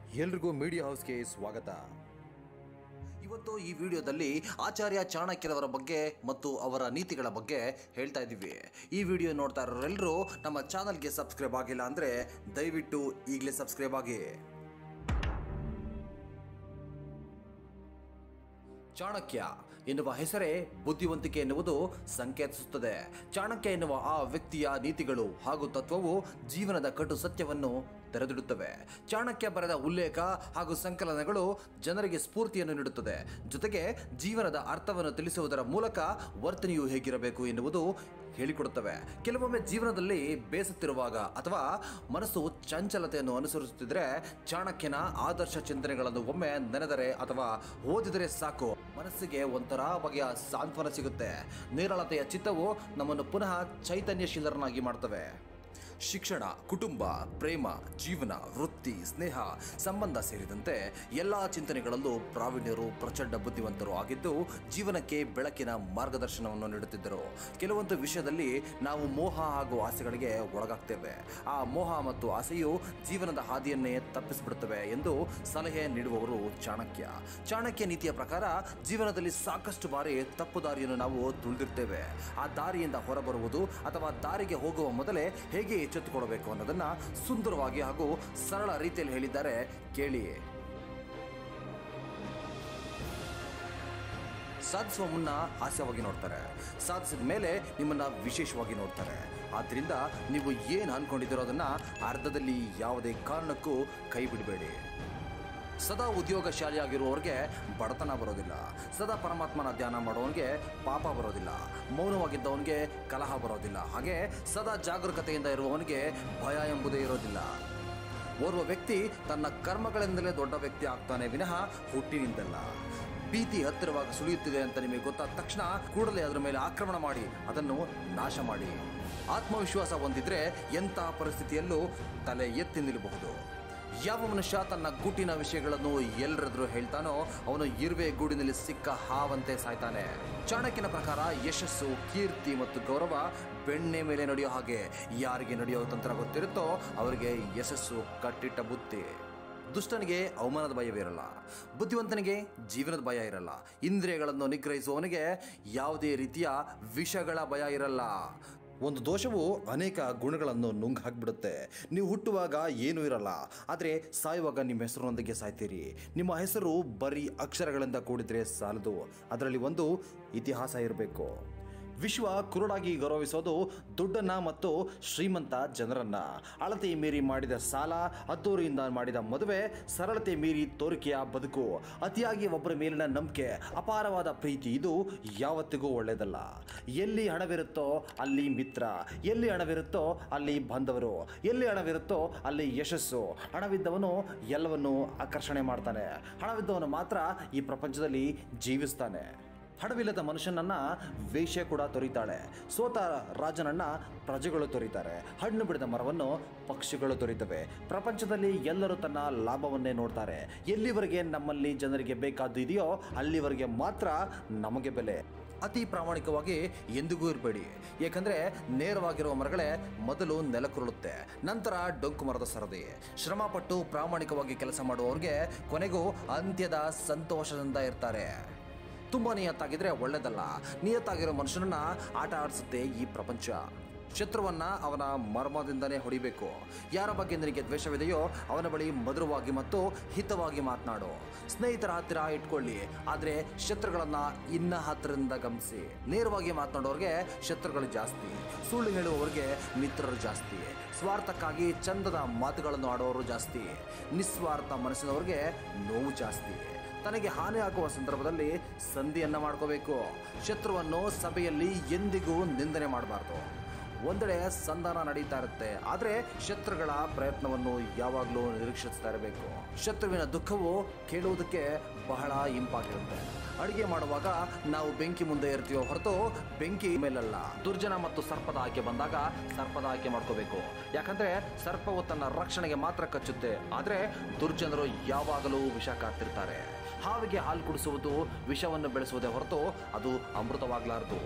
ಎಲ್ರಿಗೂ ಮೀಡಿಯಾ ಹೌಸ್ಗೆ ಸ್ವಾಗತ ಇವತ್ತು ಈ ವಿಡಿಯೋದಲ್ಲಿ ಆಚಾರ್ಯ ಚಾಣಕ್ಯರವರ ಬಗ್ಗೆ ಮತ್ತು ಅವರ ನೀತಿಗಳ ಬಗ್ಗೆ ಹೇಳ್ತಾ ಇದ್ದೀವಿ ಈ ವಿಡಿಯೋ ನೋಡ್ತಾ ಇರೋರೆಲ್ಲರೂ ನಮ್ಮ ಚಾನಲ್ಗೆ ಸಬ್ಸ್ಕ್ರೈಬ್ ಆಗಿಲ್ಲ ಅಂದರೆ ದಯವಿಟ್ಟು ಈಗಲೇ ಸಬ್ಸ್ಕ್ರೈಬ್ ಆಗಿ ಚಾಣಕ್ಯ ಎನ್ನುವ ಹೆಸರೇ ಬುದ್ಧಿವಂತಿಕೆ ಎನ್ನುವುದು ಸಂಕೇತಿಸುತ್ತದೆ ಚಾಣಕ್ಯ ಎನ್ನುವ ಆ ವ್ಯಕ್ತಿಯ ನೀತಿಗಳು ಹಾಗೂ ತತ್ವವು ಜೀವನದ ಕಟು ಸತ್ಯವನ್ನು ತೆರೆದಿಡುತ್ತವೆ ಚಾಣಕ್ಯ ಬರೆದ ಉಲ್ಲೇಖ ಹಾಗೂ ಸಂಕಲನಗಳು ಜನರಿಗೆ ಸ್ಫೂರ್ತಿಯನ್ನು ನೀಡುತ್ತದೆ ಜೊತೆಗೆ ಜೀವನದ ಅರ್ಥವನ್ನು ತಿಳಿಸುವುದರ ಮೂಲಕ ವರ್ತನೆಯು ಹೇಗಿರಬೇಕು ಎನ್ನುವುದು ಹೇಳಿಕೊಡುತ್ತವೆ ಕೆಲವೊಮ್ಮೆ ಜೀವನದಲ್ಲಿ ಬೇಸತ್ತಿರುವಾಗ ಅಥವಾ ಮನಸ್ಸು ಚಂಚಲತೆಯನ್ನು ಅನುಸರಿಸುತ್ತಿದ್ರೆ ಚಾಣಕ್ಯನ ಆದರ್ಶ ಚಿಂತನೆಗಳನ್ನು ಒಮ್ಮೆ ನೆನೆದರೆ ಅಥವಾ ಓದಿದರೆ ಸಾಕು ಮನಸ್ಸಿಗೆ ಒಂಥರ ಬಗೆಯ ಸಾಂತ್ವನ ಸಿಗುತ್ತೆ ನೇರಳತೆಯ ಚಿತ್ತವು ನಮ್ಮನ್ನು ಪುನಃ ಚೈತನ್ಯಶೀಲರನ್ನಾಗಿ ಮಾಡ್ತವೆ ಶಿಕ್ಷಣ ಕುಟುಂಬ ಪ್ರೇಮ ಜೀವನ ವೃತ್ತಿ ಸ್ನೇಹ ಸಂಬಂಧ ಸೇರಿದಂತೆ ಎಲ್ಲ ಚಿಂತನೆಗಳಲ್ಲೂ ಪ್ರಾವೀಣ್ಯರು ಪ್ರಚಂಡ ಬುದ್ಧಿವಂತರು ಆಗಿದ್ದು ಜೀವನಕ್ಕೆ ಬೆಳಕಿನ ಮಾರ್ಗದರ್ಶನವನ್ನು ನೀಡುತ್ತಿದ್ದರು ಕೆಲವೊಂದು ವಿಷಯದಲ್ಲಿ ನಾವು ಮೋಹ ಹಾಗೂ ಆಸೆಗಳಿಗೆ ಒಳಗಾಗ್ತೇವೆ ಆ ಮೋಹ ಮತ್ತು ಆಸೆಯು ಜೀವನದ ಹಾದಿಯನ್ನೇ ತಪ್ಪಿಸಿಬಿಡುತ್ತವೆ ಎಂದು ಸಲಹೆ ನೀಡುವವರು ಚಾಣಕ್ಯ ಚಾಣಕ್ಯ ನೀತಿಯ ಪ್ರಕಾರ ಜೀವನದಲ್ಲಿ ಸಾಕಷ್ಟು ಬಾರಿ ತಪ್ಪು ದಾರಿಯನ್ನು ನಾವು ತುಳಿದಿರ್ತೇವೆ ಆ ದಾರಿಯಿಂದ ಹೊರಬರುವುದು ಅಥವಾ ದಾರಿಗೆ ಹೋಗುವ ಮೊದಲೇ ಹೇಗೆ ಎಚ್ಚೆತ್ತುಕೊಳ್ಬೇಕು ಅನ್ನೋದನ್ನ ಸುಂದರವಾಗಿ ಹಾಗೂ ಸರಳ ರೀತಿಯಲ್ಲಿ ಹೇಳಿದ್ದಾರೆ ಕೇಳಿ ಸಾಧಿಸುವ ಮುನ್ನ ಹಾಸ್ಯವಾಗಿ ನೋಡ್ತಾರೆ ಸಾಧಿಸಿದ ಮೇಲೆ ನಿಮ್ಮನ್ನ ವಿಶೇಷವಾಗಿ ನೋಡ್ತಾರೆ ಆದ್ರಿಂದ ನೀವು ಏನು ಅನ್ಕೊಂಡಿದ್ದೀರೋ ಅದನ್ನ ಅರ್ಧದಲ್ಲಿ ಯಾವುದೇ ಕಾರಣಕ್ಕೂ ಕೈ ಬಿಡಬೇಡಿ ಸದಾ ಉದ್ಯೋಗಶಾಲಿಯಾಗಿರುವವರಿಗೆ ಬಡತನ ಬರೋದಿಲ್ಲ ಸದಾ ಪರಮಾತ್ಮನ ಧ್ಯಾನ ಮಾಡೋವನಿಗೆ ಪಾಪ ಬರೋದಿಲ್ಲ ಮೌನವಾಗಿದ್ದವನಿಗೆ ಕಲಹ ಬರೋದಿಲ್ಲ ಹಾಗೆ ಸದಾ ಜಾಗರೂಕತೆಯಿಂದ ಇರುವವನಿಗೆ ಭಯ ಎಂಬುದೇ ಇರೋದಿಲ್ಲ ಓರ್ವ ವ್ಯಕ್ತಿ ತನ್ನ ಕರ್ಮಗಳಿಂದಲೇ ದೊಡ್ಡ ವ್ಯಕ್ತಿ ಆಗ್ತಾನೆ ವಿನಃ ಹುಟ್ಟಿನಿಂದಲ್ಲ ಭೀತಿ ಹತ್ತಿರವಾಗಿ ಸುಳಿಯುತ್ತಿದೆ ಅಂತ ನಿಮಗೆ ಗೊತ್ತಾದ ತಕ್ಷಣ ಕೂಡಲೇ ಅದರ ಮೇಲೆ ಆಕ್ರಮಣ ಮಾಡಿ ಅದನ್ನು ನಾಶ ಮಾಡಿ ಆತ್ಮವಿಶ್ವಾಸ ಹೊಂದಿದ್ರೆ ಎಂಥ ಪರಿಸ್ಥಿತಿಯಲ್ಲೂ ತಲೆ ಎತ್ತಿ ನಿಲ್ಲಬಹುದು ಯಾವ ಮನುಷ್ಯ ತನ್ನ ಗುಟ್ಟಿನ ವಿಷಯಗಳನ್ನು ಎಲ್ಲರೆದುರು ಹೇಳ್ತಾನೋ ಅವನು ಇರುವೆ ಗೂಡಿನಲ್ಲಿ ಸಿಕ್ಕ ಹಾವಂತೆ ಸಾಯ್ತಾನೆ ಚಾಣಕ್ಯನ ಪ್ರಕಾರ ಯಶಸ್ಸು ಕೀರ್ತಿ ಮತ್ತು ಗೌರವ ಬೆಣ್ಣೆ ಮೇಲೆ ನಡೆಯೋ ಹಾಗೆ ಯಾರಿಗೆ ನಡೆಯೋ ತಂತ್ರ ಗೊತ್ತಿರುತ್ತೋ ಅವರಿಗೆ ಯಶಸ್ಸು ಕಟ್ಟಿಟ್ಟ ಬುತ್ತಿ ದುಷ್ಟನಿಗೆ ಅವಮಾನದ ಭಯವಿರಲ್ಲ ಬುದ್ಧಿವಂತನಿಗೆ ಜೀವನದ ಭಯ ಇರಲ್ಲ ಇಂದ್ರಿಯಗಳನ್ನು ನಿಗ್ರಹಿಸುವವನಿಗೆ ಯಾವುದೇ ರೀತಿಯ ವಿಷಗಳ ಭಯ ಇರಲ್ಲ ಒಂದು ದೋಷವು ಅನೇಕ ಗುಣಗಳನ್ನು ನುಂಗ್ ಹಾಕ್ಬಿಡುತ್ತೆ ನೀವು ಹುಟ್ಟುವಾಗ ಏನೂ ಇರಲ್ಲ ಆದರೆ ಸಾಯುವಾಗ ನಿಮ್ಮ ಹೆಸರಿನೊಂದಿಗೆ ಸಾಯ್ತೀರಿ ನಿಮ್ಮ ಹೆಸರು ಬರೀ ಅಕ್ಷರಗಳಿಂದ ಕೂಡಿದ್ರೆ ಸಾಲದು ಅದರಲ್ಲಿ ಒಂದು ಇತಿಹಾಸ ಇರಬೇಕು ವಿಶ್ವ ಕುರುಡಾಗಿ ಗೌರವಿಸೋದು ದುಡ್ಡನ್ನ ಮತ್ತು ಶ್ರೀಮಂತ ಜನರನ್ನ ಅಳತೆ ಮೀರಿ ಮಾಡಿದ ಸಾಲ ಅದ್ದೂರಿಯಿಂದ ಮಾಡಿದ ಮದುವೆ ಸರಳತೆ ಮೀರಿ ತೋರಿಕೆಯ ಬದುಕು ಅತಿಯಾಗಿ ಒಬ್ಬರ ಮೇಲಿನ ನಂಬಿಕೆ ಅಪಾರವಾದ ಪ್ರೀತಿ ಇದು ಯಾವತ್ತಿಗೂ ಒಳ್ಳೆಯದಲ್ಲ ಎಲ್ಲಿ ಹಣವಿರುತ್ತೋ ಅಲ್ಲಿ ಮಿತ್ರ ಎಲ್ಲಿ ಹಣವಿರುತ್ತೋ ಅಲ್ಲಿ ಬಾಂಧವರು ಎಲ್ಲಿ ಹಣವಿರುತ್ತೋ ಅಲ್ಲಿ ಯಶಸ್ಸು ಹಣವಿದ್ದವನು ಎಲ್ಲವನ್ನು ಆಕರ್ಷಣೆ ಮಾಡ್ತಾನೆ ಹಣವಿದ್ದವನು ಮಾತ್ರ ಈ ಪ್ರಪಂಚದಲ್ಲಿ ಜೀವಿಸ್ತಾನೆ ಹಣವಿಲ್ಲದ ಮನುಷ್ಯನನ್ನ ವೇಶ್ಯ ಕೂಡ ತೊರಿತಾಳೆ ಸೋತ ರಾಜನನ್ನ ಪ್ರಜೆಗಳು ತೊರಿತಾರೆ ಹಣ್ಣು ಬಿಡದ ಮರವನ್ನು ಪಕ್ಷಿಗಳು ತೊರಿತವೆ ಪ್ರಪಂಚದಲ್ಲಿ ಎಲ್ಲರೂ ತನ್ನ ಲಾಭವನ್ನೇ ನೋಡ್ತಾರೆ ಎಲ್ಲಿವರೆಗೆ ನಮ್ಮಲ್ಲಿ ಜನರಿಗೆ ಬೇಕಾದ್ದು ಇದೆಯೋ ಅಲ್ಲಿವರೆಗೆ ಮಾತ್ರ ನಮಗೆ ಬೆಲೆ ಅತಿ ಪ್ರಾಮಾಣಿಕವಾಗಿ ಎಂದಿಗೂ ಇರಬೇಡಿ ಏಕೆಂದರೆ ನೇರವಾಗಿರುವ ಮರಗಳೇ ಮೊದಲು ನೆಲಕುರುಳುತ್ತೆ ನಂತರ ಡೊಂಕು ಮರದ ಸರದಿ ಶ್ರಮಪಟ್ಟು ಪ್ರಾಮಾಣಿಕವಾಗಿ ಕೆಲಸ ಮಾಡುವವರಿಗೆ ಕೊನೆಗೂ ಅಂತ್ಯದ ಸಂತೋಷದಿಂದ ಇರ್ತಾರೆ ತುಂಬ ನಿಯತ್ತಾಗಿದ್ರೆ ಒಳ್ಳೇದಲ್ಲ ನಿಯತ್ತಾಗಿರೋ ಮನುಷ್ಯನನ್ನ ಆಟ ಆಡಿಸುತ್ತೆ ಈ ಪ್ರಪಂಚ ಶತ್ರುವನ್ನ ಅವನ ಮರ್ಮದಿಂದನೇ ಹೊಡಿಬೇಕು ಯಾರ ಬಗ್ಗೆ ನಿನಗೆ ದ್ವೇಷವಿದೆಯೋ ಅವನ ಬಳಿ ಮಧುರವಾಗಿ ಮತ್ತು ಹಿತವಾಗಿ ಮಾತನಾಡು ಸ್ನೇಹಿತರ ಹತ್ತಿರ ಇಟ್ಕೊಳ್ಳಿ ಆದರೆ ಶತ್ರುಗಳನ್ನ ಇನ್ನ ಹತ್ತಿರದಿಂದ ಗಮನಿಸಿ ನೇರವಾಗಿ ಮಾತನಾಡೋರಿಗೆ ಶತ್ರುಗಳು ಜಾಸ್ತಿ ಸುಳ್ಳು ಹೇಳುವವರಿಗೆ ಮಿತ್ರರು ಜಾಸ್ತಿ ಸ್ವಾರ್ಥಕ್ಕಾಗಿ ಚಂದದ ಮಾತುಗಳನ್ನು ಆಡೋರು ಜಾಸ್ತಿ ನಿಸ್ವಾರ್ಥ ಮನಸ್ಸಿನವ್ರಿಗೆ ನೋವು ಜಾಸ್ತಿ ತನಗೆ ಹಾನಿ ಆಗುವ ಸಂದರ್ಭದಲ್ಲಿ ಸಂಧಿಯನ್ನ ಮಾಡ್ಕೋಬೇಕು ಶತ್ರುವನ್ನು ಸಭೆಯಲ್ಲಿ ಎಂದಿಗೂ ನಿಂದನೆ ಮಾಡಬಾರ್ದು ಒಂದೆಡೆ ಸಂಧಾನ ನಡೀತಾ ಇರುತ್ತೆ ಆದರೆ ಶತ್ರುಗಳ ಪ್ರಯತ್ನವನ್ನು ಯಾವಾಗಲೂ ನಿರೀಕ್ಷಿಸ್ತಾ ಇರಬೇಕು ಶತ್ರುವಿನ ದುಃಖವು ಕೇಳುವುದಕ್ಕೆ ಬಹಳ ಇಂಪಾಗಿರುತ್ತೆ ಅಡಿಗೆ ಮಾಡುವಾಗ ನಾವು ಬೆಂಕಿ ಮುಂದೆ ಇರ್ತೀವೋ ಹೊರತು ಬೆಂಕಿ ಮೇಲಲ್ಲ ದುರ್ಜನ ಮತ್ತು ಸರ್ಪದ ಆಯ್ಕೆ ಬಂದಾಗ ಸರ್ಪದ ಆಯ್ಕೆ ಮಾಡ್ಕೋಬೇಕು ಯಾಕಂದ್ರೆ ಸರ್ಪವು ತನ್ನ ರಕ್ಷಣೆಗೆ ಮಾತ್ರ ಕಚ್ಚುತ್ತೆ ಆದರೆ ದುರ್ಜನರು ಯಾವಾಗಲೂ ವಿಷ ಕಾಡ್ತಿರ್ತಾರೆ ಹಾವಿಗೆ ಹಾಲು ಕುಡಿಸುವುದು ವಿಷವನ್ನು ಬೆಳೆಸುವುದೇ ಹೊರತು ಅದು ಅಮೃತವಾಗಲಾರದು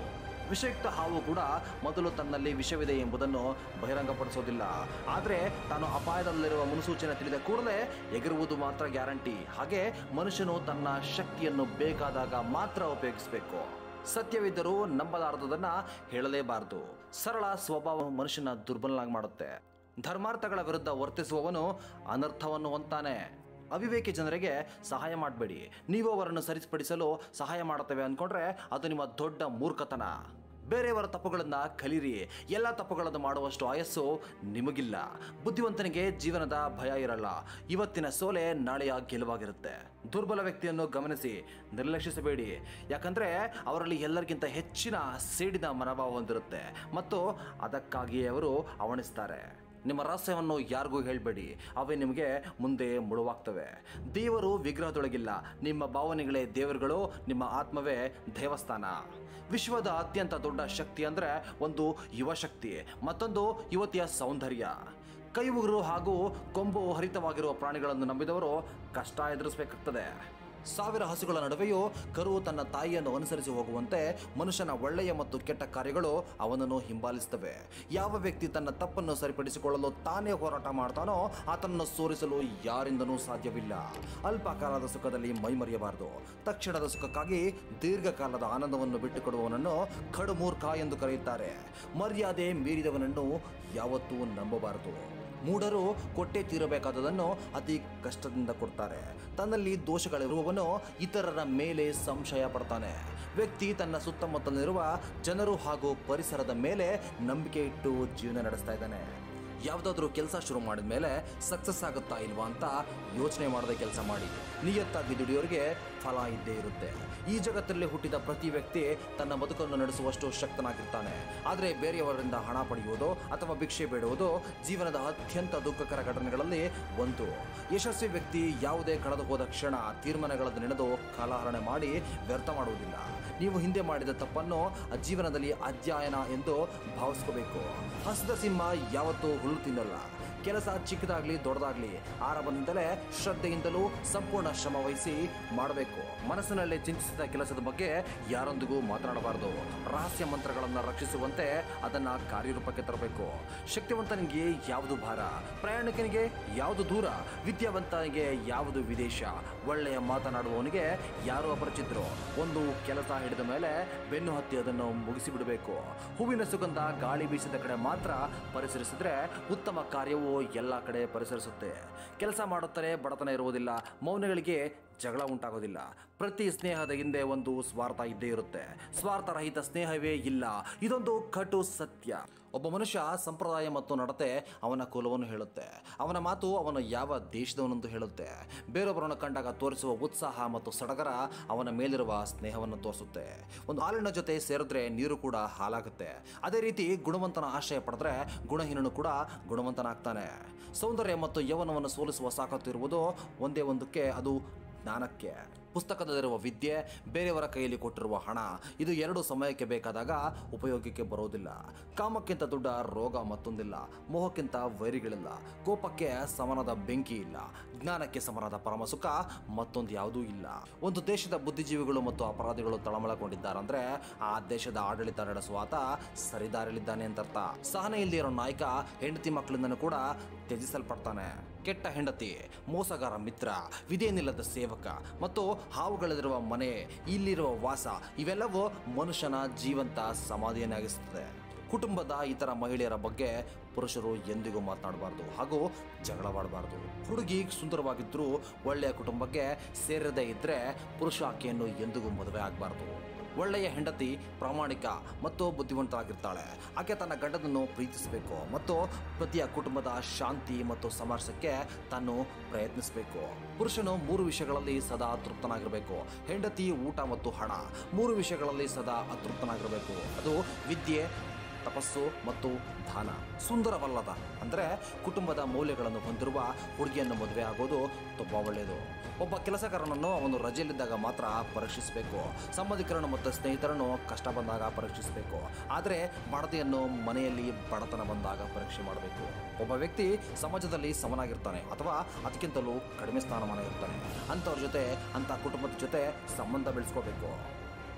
ವಿಷಯುಕ್ತ ಹಾವು ಕೂಡ ಮೊದಲು ತನ್ನಲ್ಲಿ ವಿಷವಿದೆ ಎಂಬುದನ್ನು ಬಹಿರಂಗಪಡಿಸೋದಿಲ್ಲ ಆದರೆ ತಾನು ಅಪಾಯದಲ್ಲಿರುವ ಮುನ್ಸೂಚನೆ ತಿಳಿದ ಕೂಡಲೇ ಎಗರುವುದು ಮಾತ್ರ ಗ್ಯಾರಂಟಿ ಹಾಗೆ ಮನುಷ್ಯನು ತನ್ನ ಶಕ್ತಿಯನ್ನು ಬೇಕಾದಾಗ ಮಾತ್ರ ಉಪಯೋಗಿಸಬೇಕು ಸತ್ಯವಿದ್ದರೂ ನಂಬಲಾರದನ್ನ ಹೇಳಲೇಬಾರದು ಸರಳ ಸ್ವಭಾವ ಮನುಷ್ಯನ ದುರ್ಬಲನಾಗಿ ಮಾಡುತ್ತೆ ಧರ್ಮಾರ್ಥಗಳ ವಿರುದ್ಧ ವರ್ತಿಸುವವನು ಅನರ್ಥವನ್ನು ಹೊಂತಾನೆ ಅವಿವೇಕಿ ಜನರಿಗೆ ಸಹಾಯ ಮಾಡಬೇಡಿ ನೀವು ಅವರನ್ನು ಸರಿಪಡಿಸಲು ಸಹಾಯ ಮಾಡುತ್ತೇವೆ ಅಂದ್ಕೊಂಡ್ರೆ ಅದು ನಿಮ್ಮ ದೊಡ್ಡ ಮೂರ್ಖತನ ಬೇರೆಯವರ ತಪ್ಪುಗಳನ್ನ ಕಲೀರಿ ಎಲ್ಲ ತಪ್ಪುಗಳನ್ನು ಮಾಡುವಷ್ಟು ಆಯಸ್ಸು ನಿಮಗಿಲ್ಲ ಬುದ್ಧಿವಂತನಿಗೆ ಜೀವನದ ಭಯ ಇರಲ್ಲ ಇವತ್ತಿನ ಸೋಲೆ ನಾಳೆಯ ಗೆಲುವಾಗಿರುತ್ತೆ ದುರ್ಬಲ ವ್ಯಕ್ತಿಯನ್ನು ಗಮನಿಸಿ ನಿರ್ಲಕ್ಷಿಸಬೇಡಿ ಯಾಕಂದ್ರೆ ಅವರಲ್ಲಿ ಎಲ್ಲರಿಗಿಂತ ಹೆಚ್ಚಿನ ಸೇಡಿದ ಮನೋಭಾವ ಹೊಂದಿರುತ್ತೆ ಮತ್ತು ಅದಕ್ಕಾಗಿಯೇ ಅವರು ಅವಣಿಸ್ತಾರೆ ನಿಮ್ಮ ರಹಸ್ಯವನ್ನು ಯಾರಿಗೂ ಹೇಳಬೇಡಿ ಅವೇ ನಿಮಗೆ ಮುಂದೆ ಮುಳುವಾಗ್ತವೆ ದೇವರು ವಿಗ್ರಹದೊಳಗಿಲ್ಲ ನಿಮ್ಮ ಭಾವನೆಗಳೇ ದೇವರುಗಳು ನಿಮ್ಮ ಆತ್ಮವೇ ದೇವಸ್ಥಾನ ವಿಶ್ವದ ಅತ್ಯಂತ ದೊಡ್ಡ ಶಕ್ತಿ ಅಂದರೆ ಒಂದು ಯುವ ಶಕ್ತಿ ಮತ್ತೊಂದು ಯುವತಿಯ ಸೌಂದರ್ಯ ಕೈ ಉಗುರು ಹಾಗೂ ಕೊಂಬು ಹರಿತವಾಗಿರುವ ಪ್ರಾಣಿಗಳನ್ನು ನಂಬಿದವರು ಕಷ್ಟ ಎದುರಿಸಬೇಕಾಗ್ತದೆ ಸಾವಿರ ಹಸುಗಳ ನಡುವೆಯೂ ಕರು ತನ್ನ ತಾಯಿಯನ್ನು ಅನುಸರಿಸಿ ಹೋಗುವಂತೆ ಮನುಷ್ಯನ ಒಳ್ಳೆಯ ಮತ್ತು ಕೆಟ್ಟ ಕಾರ್ಯಗಳು ಅವನನ್ನು ಹಿಂಬಾಲಿಸುತ್ತವೆ ಯಾವ ವ್ಯಕ್ತಿ ತನ್ನ ತಪ್ಪನ್ನು ಸರಿಪಡಿಸಿಕೊಳ್ಳಲು ತಾನೇ ಹೋರಾಟ ಮಾಡ್ತಾನೋ ಆತನನ್ನು ಸೋರಿಸಲು ಯಾರಿಂದನೂ ಸಾಧ್ಯವಿಲ್ಲ ಅಲ್ಪ ಕಾಲದ ಸುಖದಲ್ಲಿ ಮೈಮರೆಯಬಾರದು ತಕ್ಷಣದ ಸುಖಕ್ಕಾಗಿ ದೀರ್ಘಕಾಲದ ಆನಂದವನ್ನು ಬಿಟ್ಟುಕೊಡುವವನನ್ನು ಕಡುಮೂರ್ಖ ಎಂದು ಕರೆಯುತ್ತಾರೆ ಮರ್ಯಾದೆ ಮೀರಿದವನನ್ನು ಯಾವತ್ತೂ ನಂಬಬಾರದು ಮೂಢರು ಕೊಟ್ಟೆ ತೀರಬೇಕಾದದನ್ನು ಅತಿ ಕಷ್ಟದಿಂದ ಕೊಡ್ತಾರೆ ತನ್ನಲ್ಲಿ ದೋಷಗಳಿರುವವನು ಇತರರ ಮೇಲೆ ಸಂಶಯ ಪಡ್ತಾನೆ ವ್ಯಕ್ತಿ ತನ್ನ ಸುತ್ತಮುತ್ತಲಿರುವ ಜನರು ಹಾಗೂ ಪರಿಸರದ ಮೇಲೆ ನಂಬಿಕೆ ಇಟ್ಟು ಜೀವನ ನಡೆಸ್ತಾ ಇದ್ದಾನೆ ಯಾವುದಾದ್ರೂ ಕೆಲಸ ಶುರು ಮಾಡಿದ ಮೇಲೆ ಸಕ್ಸಸ್ ಆಗುತ್ತಾ ಇಲ್ವಾ ಅಂತ ಯೋಚನೆ ಮಾಡದೆ ಕೆಲಸ ಮಾಡಿ ನಿಯತ್ತಾಗಿ ದುಡಿಯೋರಿಗೆ ಫಲ ಇದ್ದೇ ಇರುತ್ತೆ ಈ ಜಗತ್ತಲ್ಲಿ ಹುಟ್ಟಿದ ಪ್ರತಿ ವ್ಯಕ್ತಿ ತನ್ನ ಬದುಕನ್ನು ನಡೆಸುವಷ್ಟು ಶಕ್ತನಾಗಿರ್ತಾನೆ ಆದರೆ ಬೇರೆಯವರಿಂದ ಹಣ ಪಡೆಯುವುದು ಅಥವಾ ಭಿಕ್ಷೆ ಬೇಡುವುದು ಜೀವನದ ಅತ್ಯಂತ ದುಃಖಕರ ಘಟನೆಗಳಲ್ಲಿ ಒಂದು ಯಶಸ್ವಿ ವ್ಯಕ್ತಿ ಯಾವುದೇ ಕಳೆದು ಹೋದ ಕ್ಷಣ ತೀರ್ಮಾನಗಳನ್ನು ನೆನೆದು ಕಾಲಹರಣೆ ಮಾಡಿ ವ್ಯರ್ಥ ಮಾಡುವುದಿಲ್ಲ ನೀವು ಹಿಂದೆ ಮಾಡಿದ ತಪ್ಪನ್ನು ಜೀವನದಲ್ಲಿ ಅಧ್ಯಯನ ಎಂದು ಭಾವಿಸ್ಕೋಬೇಕು ಹಸಿದ ಸಿಂಹ ಯಾವತ್ತೂ ಹುಲ್ಲು ತಿನ್ನಲ್ಲ ಕೆಲಸ ಚಿಕ್ಕದಾಗ್ಲಿ ದೊಡ್ಡದಾಗ್ಲಿ ಆರಂಭದಿಂದಲೇ ಶ್ರದ್ಧೆಯಿಂದಲೂ ಸಂಪೂರ್ಣ ಶ್ರಮ ವಹಿಸಿ ಮಾಡಬೇಕು ಮನಸ್ಸಿನಲ್ಲಿ ಚಿಂತಿಸಿದ ಕೆಲಸದ ಬಗ್ಗೆ ಯಾರೊಂದಿಗೂ ಮಾತನಾಡಬಾರದು ರಹಸ್ಯ ಮಂತ್ರಗಳನ್ನು ರಕ್ಷಿಸುವಂತೆ ಅದನ್ನ ಕಾರ್ಯರೂಪಕ್ಕೆ ತರಬೇಕು ಶಕ್ತಿವಂತನಿಗೆ ಯಾವುದು ಭಾರ ಪ್ರಯಾಣಿಕನಿಗೆ ಯಾವುದು ದೂರ ವಿದ್ಯಾವಂತನಿಗೆ ಯಾವುದು ವಿದೇಶ ಒಳ್ಳೆಯ ಮಾತನಾಡುವವನಿಗೆ ಯಾರು ಅಪರಿಚಿತರು ಒಂದು ಕೆಲಸ ಹಿಡಿದ ಮೇಲೆ ಬೆನ್ನು ಹತ್ತಿ ಅದನ್ನು ಮುಗಿಸಿ ಬಿಡಬೇಕು ಹೂವಿನ ಸುಗಂಧ ಗಾಳಿ ಬೀಸಿದ ಕಡೆ ಮಾತ್ರ ಪರಿಸರಿಸಿದ್ರೆ ಉತ್ತಮ ಕಾರ್ಯವು ಎಲ್ಲ ಕಡೆ ಪರಿಸರಿಸುತ್ತೆ ಕೆಲಸ ಮಾಡುತ್ತಲೇ ಬಡತನ ಇರುವುದಿಲ್ಲ ಮೌನಗಳಿಗೆ ಜಗಳ ಉಂಟಾಗೋದಿಲ್ಲ ಪ್ರತಿ ಸ್ನೇಹದ ಹಿಂದೆ ಒಂದು ಸ್ವಾರ್ಥ ಇದ್ದೇ ಇರುತ್ತೆ ಸ್ವಾರ್ಥರಹಿತ ಸ್ನೇಹವೇ ಇಲ್ಲ ಇದೊಂದು ಕಟು ಸತ್ಯ ಒಬ್ಬ ಮನುಷ್ಯ ಸಂಪ್ರದಾಯ ಮತ್ತು ನಡತೆ ಅವನ ಕುಲವನ್ನು ಹೇಳುತ್ತೆ ಅವನ ಮಾತು ಅವನು ಯಾವ ದೇಶದವನೆಂದು ಹೇಳುತ್ತೆ ಬೇರೊಬ್ಬರನ್ನು ಕಂಡಾಗ ತೋರಿಸುವ ಉತ್ಸಾಹ ಮತ್ತು ಸಡಗರ ಅವನ ಮೇಲಿರುವ ಸ್ನೇಹವನ್ನು ತೋರಿಸುತ್ತೆ ಒಂದು ಹಾಲಿನ ಜೊತೆ ಸೇರಿದ್ರೆ ನೀರು ಕೂಡ ಹಾಲಾಗುತ್ತೆ ಅದೇ ರೀತಿ ಗುಣವಂತನ ಆಶ್ರಯ ಪಡೆದ್ರೆ ಗುಣಹೀನನು ಕೂಡ ಗುಣವಂತನಾಗ್ತಾನೆ ಸೌಂದರ್ಯ ಮತ್ತು ಯೌವನವನ್ನು ಸೋಲಿಸುವ ಸಾಕತ್ತು ಇರುವುದು ಒಂದೇ ಒಂದಕ್ಕೆ ಅದು ಜ್ಞಾನಕ್ಕೆ ಪುಸ್ತಕದಲ್ಲಿರುವ ವಿದ್ಯೆ ಬೇರೆಯವರ ಕೈಯಲ್ಲಿ ಕೊಟ್ಟಿರುವ ಹಣ ಇದು ಎರಡು ಸಮಯಕ್ಕೆ ಬೇಕಾದಾಗ ಉಪಯೋಗಕ್ಕೆ ಬರೋದಿಲ್ಲ ಕಾಮಕ್ಕಿಂತ ದೊಡ್ಡ ರೋಗ ಮತ್ತೊಂದಿಲ್ಲ ಮೋಹಕ್ಕಿಂತ ವೈರಿಗಳಿಲ್ಲ ಕೋಪಕ್ಕೆ ಸಮನಾದ ಬೆಂಕಿ ಇಲ್ಲ ಜ್ಞಾನಕ್ಕೆ ಸಮನಾದ ಪರಮಸುಖ ಮತ್ತೊಂದು ಯಾವುದೂ ಇಲ್ಲ ಒಂದು ದೇಶದ ಬುದ್ಧಿಜೀವಿಗಳು ಮತ್ತು ಅಪರಾಧಿಗಳು ತಳಮಳಗೊಂಡಿದ್ದಾರಂದ್ರೆ ಆ ದೇಶದ ಆಡಳಿತ ನಡೆಸುವಾತ ಸರಿದಾರಿಲಿದ್ದಾನೆ ಅಂತ ಅರ್ಥ ಸಹನೆ ಇಲ್ಲದೆ ಇರೋ ನಾಯಕ ಹೆಂಡತಿ ಮಕ್ಕಳಿಂದನೂ ಕೂಡ ತ್ಯಜಿಸಲ್ಪಡ್ತಾನೆ ಕೆಟ್ಟ ಹೆಂಡತಿ ಮೋಸಗಾರ ಮಿತ್ರ ವಿಧೇನಿಲ್ಲದ ಸೇವಕ ಮತ್ತು ಹಾವುಗಳಲ್ಲಿರುವ ಮನೆ ಇಲ್ಲಿರುವ ವಾಸ ಇವೆಲ್ಲವೂ ಮನುಷ್ಯನ ಜೀವಂತ ಸಮಾಧಿಯನ್ನಾಗಿಸುತ್ತದೆ ಕುಟುಂಬದ ಇತರ ಮಹಿಳೆಯರ ಬಗ್ಗೆ ಪುರುಷರು ಎಂದಿಗೂ ಮಾತನಾಡಬಾರ್ದು ಹಾಗೂ ಜಗಳವಾಡಬಾರ್ದು ಹುಡುಗಿ ಸುಂದರವಾಗಿದ್ದರೂ ಒಳ್ಳೆಯ ಕುಟುಂಬಕ್ಕೆ ಸೇರದೇ ಇದ್ದರೆ ಪುರುಷ ಆಕೆಯನ್ನು ಎಂದಿಗೂ ಮದುವೆ ಆಗಬಾರ್ದು ಒಳ್ಳೆಯ ಹೆಂಡತಿ ಪ್ರಾಮಾಣಿಕ ಮತ್ತು ಬುದ್ಧಿವಂತರಾಗಿರ್ತಾಳೆ ಆಕೆ ತನ್ನ ಗಂಡನನ್ನು ಪ್ರೀತಿಸಬೇಕು ಮತ್ತು ಪ್ರತಿಯ ಕುಟುಂಬದ ಶಾಂತಿ ಮತ್ತು ಸಮರಸಕ್ಕೆ ತಾನು ಪ್ರಯತ್ನಿಸಬೇಕು ಪುರುಷನು ಮೂರು ವಿಷಯಗಳಲ್ಲಿ ಸದಾ ತೃಪ್ತನಾಗಿರಬೇಕು ಹೆಂಡತಿ ಊಟ ಮತ್ತು ಹಣ ಮೂರು ವಿಷಯಗಳಲ್ಲಿ ಸದಾ ಅತೃಪ್ತನಾಗಿರಬೇಕು ಅದು ವಿದ್ಯೆ ತಪಸ್ಸು ಮತ್ತು ದಾನ ಸುಂದರವಲ್ಲದ ಅಂದರೆ ಕುಟುಂಬದ ಮೌಲ್ಯಗಳನ್ನು ಹೊಂದಿರುವ ಹುಡುಗಿಯನ್ನು ಮದುವೆ ಆಗೋದು ತುಂಬ ಒಳ್ಳೆಯದು ಒಬ್ಬ ಕೆಲಸಗಾರನನ್ನು ಅವನು ರಜೆಯಲ್ಲಿದ್ದಾಗ ಮಾತ್ರ ಪರೀಕ್ಷಿಸಬೇಕು ಸಂಬಂಧಿಕರನ್ನು ಮತ್ತು ಸ್ನೇಹಿತರನ್ನು ಕಷ್ಟ ಬಂದಾಗ ಪರೀಕ್ಷಿಸಬೇಕು ಆದರೆ ಬಡತೆಯನ್ನು ಮನೆಯಲ್ಲಿ ಬಡತನ ಬಂದಾಗ ಪರೀಕ್ಷೆ ಮಾಡಬೇಕು ಒಬ್ಬ ವ್ಯಕ್ತಿ ಸಮಾಜದಲ್ಲಿ ಸಮನಾಗಿರ್ತಾನೆ ಅಥವಾ ಅದಕ್ಕಿಂತಲೂ ಕಡಿಮೆ ಸ್ಥಾನಮಾನ ಇರ್ತಾನೆ ಅಂಥವ್ರ ಜೊತೆ ಅಂಥ ಕುಟುಂಬದ ಜೊತೆ ಸಂಬಂಧ ಬೆಳೆಸ್ಕೋಬೇಕು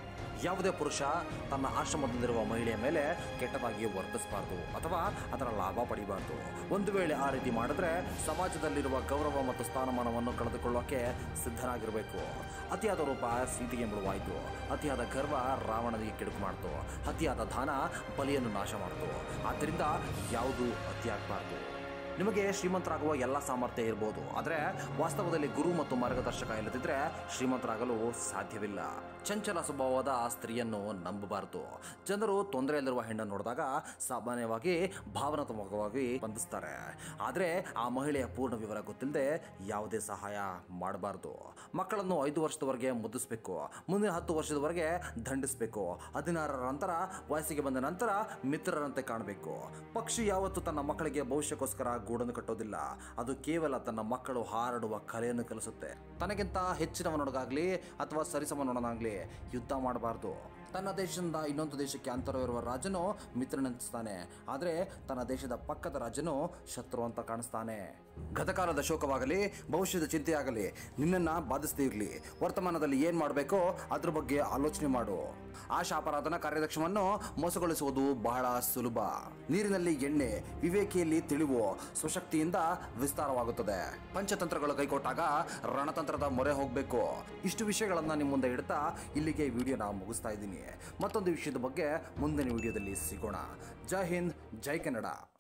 ಯಾವುದೇ ಪುರುಷ ತನ್ನ ಆಶ್ರಮದಲ್ಲಿರುವ ಮಹಿಳೆಯ ಮೇಲೆ ಕೆಟ್ಟದಾಗಿ ವರ್ತಿಸಬಾರ್ದು ಅಥವಾ ಅದರ ಲಾಭ ಪಡಿಬಾರ್ದು ಒಂದು ವೇಳೆ ಆ ರೀತಿ ಮಾಡಿದ್ರೆ ಸಮಾಜದಲ್ಲಿರುವ ಗೌರವ ಮತ್ತು ಸ್ಥಾನಮಾನವನ್ನು ಕಳೆದುಕೊಳ್ಳೋಕೆ ಸಿದ್ಧನಾಗಿರಬೇಕು ಅತಿಯಾದ ರೂಪ ಸೀತೆಗೆ ಮುಳುವಾಯಿತು ಅತಿಯಾದ ಗರ್ವ ರಾವಣನಿಗೆ ಕೆಡುಕು ಮಾಡ್ತು ಅತಿಯಾದ ದಾನ ಬಲಿಯನ್ನು ನಾಶ ಮಾಡ್ತು ಆದ್ದರಿಂದ ಯಾವುದು ಅತಿಯಾಗಬಾರ್ದು ನಿಮಗೆ ಶ್ರೀಮಂತರಾಗುವ ಎಲ್ಲ ಸಾಮರ್ಥ್ಯ ಇರ್ಬೋದು ಆದರೆ ವಾಸ್ತವದಲ್ಲಿ ಗುರು ಮತ್ತು ಮಾರ್ಗದರ್ಶಕ ಇಲ್ಲದಿದ್ದರೆ ಶ್ರೀಮಂತರಾಗಲು ಸಾಧ್ಯವಿಲ್ಲ ಚಂಚಲ ಸ್ವಭಾವದ ಆ ಸ್ತ್ರೀಯನ್ನು ನಂಬಬಾರದು ಜನರು ತೊಂದರೆಯಲ್ಲಿರುವ ಹೆಣ್ಣನ್ನು ನೋಡಿದಾಗ ಸಾಮಾನ್ಯವಾಗಿ ಭಾವನಾತ್ಮಕವಾಗಿ ಸ್ಪಂದಿಸ್ತಾರೆ ಆದರೆ ಆ ಮಹಿಳೆಯ ಪೂರ್ಣ ವಿವರ ಗೊತ್ತಿಲ್ಲದೆ ಯಾವುದೇ ಸಹಾಯ ಮಾಡಬಾರ್ದು ಮಕ್ಕಳನ್ನು ಐದು ವರ್ಷದವರೆಗೆ ಮುದ್ದಿಸಬೇಕು ಮುಂದಿನ ಹತ್ತು ವರ್ಷದವರೆಗೆ ದಂಡಿಸಬೇಕು ಹದಿನಾರರ ನಂತರ ವಯಸ್ಸಿಗೆ ಬಂದ ನಂತರ ಮಿತ್ರರಂತೆ ಕಾಣಬೇಕು ಪಕ್ಷಿ ಯಾವತ್ತು ತನ್ನ ಮಕ್ಕಳಿಗೆ ಭವಿಷ್ಯಕ್ಕೋಸ್ಕರ ಗೂಡನ್ನು ಕಟ್ಟೋದಿಲ್ಲ ಅದು ಕೇವಲ ತನ್ನ ಮಕ್ಕಳು ಹಾರಾಡುವ ಕಲೆಯನ್ನು ಕಲಿಸುತ್ತೆ ತನಗಿಂತ ಹೆಚ್ಚಿನವನೊಡಗಾಗ್ಲಿ ಅಥವಾ ಸರಿಸಮನೊಡನಾಗ್ಲಿ ಯುದ್ಧ ಮಾಡಬಾರ್ದು ತನ್ನ ದೇಶದಿಂದ ಇನ್ನೊಂದು ದೇಶಕ್ಕೆ ಅಂತರವಿರುವ ರಾಜನು ಮಿತ್ರನೆನಿಸ್ತಾನೆ ಆದರೆ ತನ್ನ ದೇಶದ ಪಕ್ಕದ ರಾಜನು ಶತ್ರು ಅಂತ ಕಾಣಿಸ್ತಾನೆ ಗತಕಾಲದ ಶೋಕವಾಗಲಿ ಭವಿಷ್ಯದ ಚಿಂತೆಯಾಗಲಿ ನಿನ್ನನ್ನು ಬಾಧಿಸದೇ ಇರಲಿ ವರ್ತಮಾನದಲ್ಲಿ ಏನು ಮಾಡಬೇಕೋ ಅದ್ರ ಬಗ್ಗೆ ಆಲೋಚನೆ ಮಾಡು ಆಶಾ ಅಪರಾಧನ ಕಾರ್ಯದಕ್ಷವನ್ನು ಮೋಸಗೊಳಿಸುವುದು ಬಹಳ ಸುಲಭ ನೀರಿನಲ್ಲಿ ಎಣ್ಣೆ ವಿವೇಕಿಯಲ್ಲಿ ತಿಳಿವು ಸ್ವಶಕ್ತಿಯಿಂದ ವಿಸ್ತಾರವಾಗುತ್ತದೆ ಪಂಚತಂತ್ರಗಳು ಕೈಕೊಟ್ಟಾಗ ರಣತಂತ್ರದ ಮೊರೆ ಹೋಗಬೇಕು ಇಷ್ಟು ವಿಷಯಗಳನ್ನ ನಿಮ್ಮ ಮುಂದೆ ಇಡ್ತಾ ಇಲ್ಲಿಗೆ ಈ ವಿಡಿಯೋನ ಮುಗಿಸ್ತಾ ಇದ್ದೀನಿ ಮತ್ತೊಂದು ವಿಷಯದ ಬಗ್ಗೆ ಮುಂದಿನ ವಿಡಿಯೋದಲ್ಲಿ ಸಿಗೋಣ ಜೈ ಹಿಂದ್ ಜೈ ಕನ್ನಡ